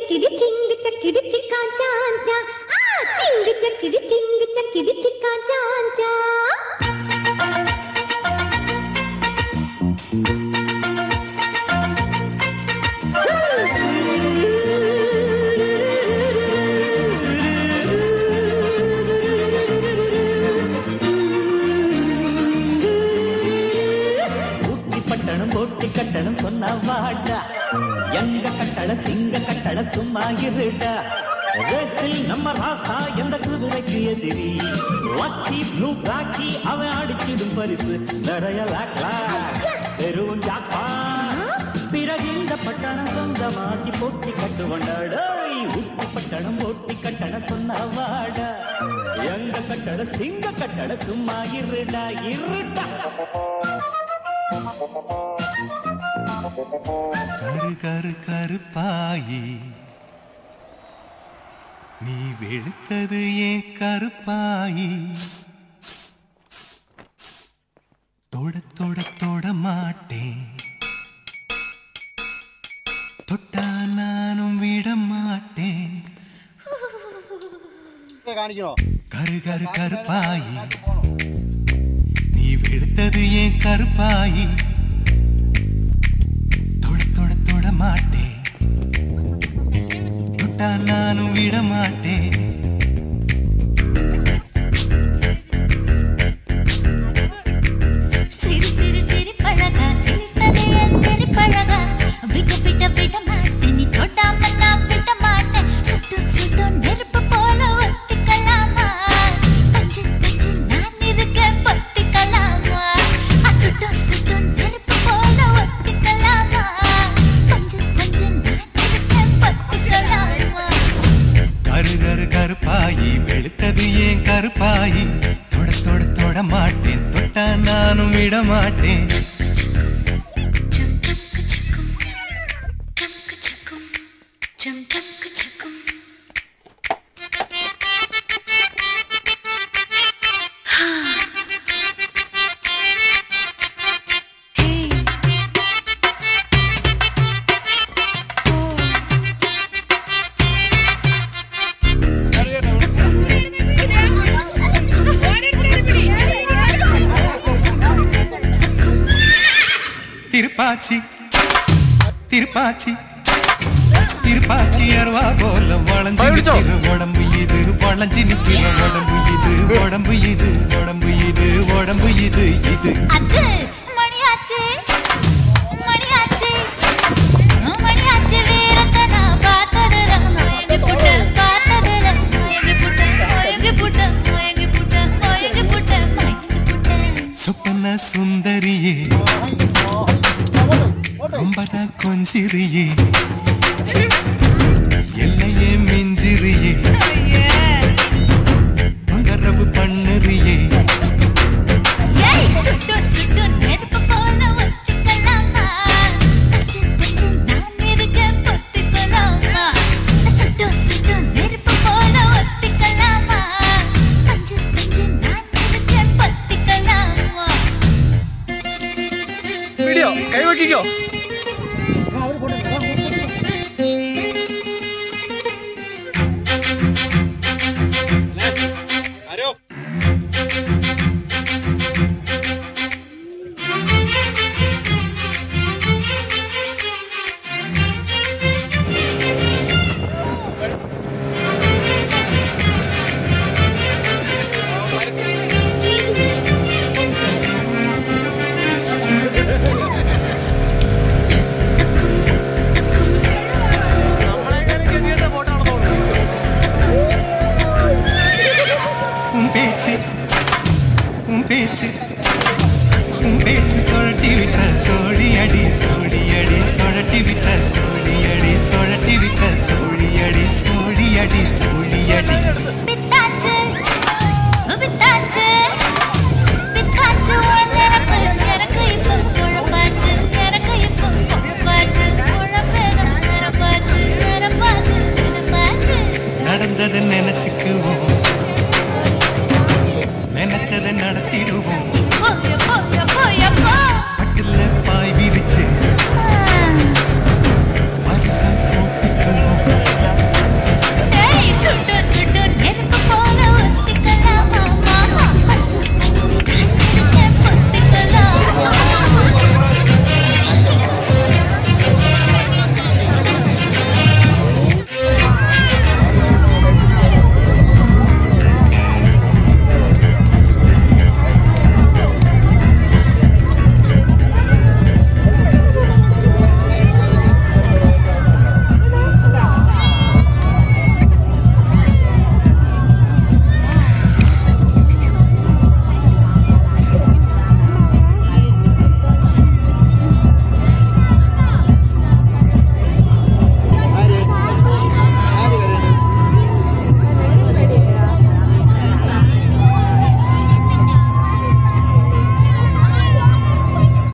చక్కిడి చింగు చక్కిడి చిక్కా చాంచా ఆ చింగు చక్కిడి చింగు చక్కిడి చిక్కా చాంచా ஊட்டி பட்டணம் போட்டி கட்டணம் சொன்ன வாடா எங்க கட்டட சிங்க கட்டட சும்மா இருடா ரேசில் நம்ம ராசா எந்த குதிரைக்கு எதிரி லக்கி ப்ளூ ராக்கி அவன் அடிச்சிடும் பரிசு நிறைய லாக்லா பெரும் ஜாப்பா பிறகு இந்த பட்டணம் சொந்தமாக்கி போட்டி கட்டுவண்டாடோய் ஊட்டி பட்டணம் போட்டி கட்டண சொன்ன வாடா எங்க கட்டட சிங்க கட்டட சும்மா இருடா இருடா கரு கரு கருப்பாயி நீ வெளுத்தது ஏன் கருப்பாயி தொட தொட தொட மாட்டேன் தொட்டா நானும் விட மாட்டேன் கரு கரு கருப்பாயி நீ வெளுத்தது ஏன் கருப்பாயி தொட தொட தொட மாட்டேன் தொட்டா நானும் விட மாட்டேன் சிறு சிறு சிறு பழகா சிலித்ததே என் சிறு பழகா விட்டு விட்ட விட மாட்டேன் நீ தொடாம நான் விட மாட்டேன் சுட்டு சுட்டு நெருப்பு போல ஒட்டிக்கலாமா பஞ்சு பஞ்சு நான் இருக்கேன் பத்திக்கலாமா சுட்டு சுட்டு நெருப்பு போல ஒட்டிக்கலாமா பஞ்சு பஞ்சு நான் இருக்கேன் பத்திக்கலாமா கரு கரு கருப்பாயி வெளுத்தது ஏன் கருப்பாயி தொட தொட தொட மாட்டேன் தொட்டா நானும் விட மாட்டேன் Jum jum ka-chukum, jum ka-chukum, jum jum ka-chukum. Hey. Thiruppachi Thiruppachi Thiruppachi அருவா போல வளைஞ்சு நிக்கிற உடம்பு இது வளைஞ்சு நிக்கிற உடம்பு இது உடம்பு இது உடம்பு இது உடம்பு இது இது அது மணியாச்சு மணியாச்சு மணியாச்சு வீரத்தை நான் பார்த்ததுல மயங்கி புட்ட பார்த்ததுல மயங்கி புட்ட மயங்கி புட்ட மயங்கி புட்ட மயங்கி புட்ட மயங்கி புட்ட சொப்பன சுந்தரியே ரொம்பதான் கொஞ்சிரியே எல்லையே மிஞ்சிரியே தொந்தரவு பண்ணுறியே ஏய் சுட்டு சுட்டு நெருப்பு போல ஒட்டிக்கலாமா பச்சை பச்சை நான் இருக்கேன் பொத்திக்கலாமா சுட்டு சுட்டு நெருப்பு போல ஒட்டிக்கலாமா பஞ்சு பஞ்சு நான் இருக்கேன் பொத்திக்கலாமா വീഡിയോ കൈവക്കിക്കോ உன் பேச்சு உன் பேச்சு உன் பேச்சு சுழட்டி விட்ட சோடி அடி சோடி அடி சுழட்டி விட்ட சோடி அடி சுழட்டி விட்ட சோடி அடி சோடி அடி சோடி அடி பித்தாச்சு பித்தாச்சு பித்தாச்சு எனக்கு எனக்கு இப்போ குழப்பாச்சு எனக்கு இப்போ குழப்பாச்சு குழப்பேதான் நிரப்பாச்சு நிரப்பாச்சு நிரப்பாச்சு நடந்ததை நினைச்சுக்குவோம்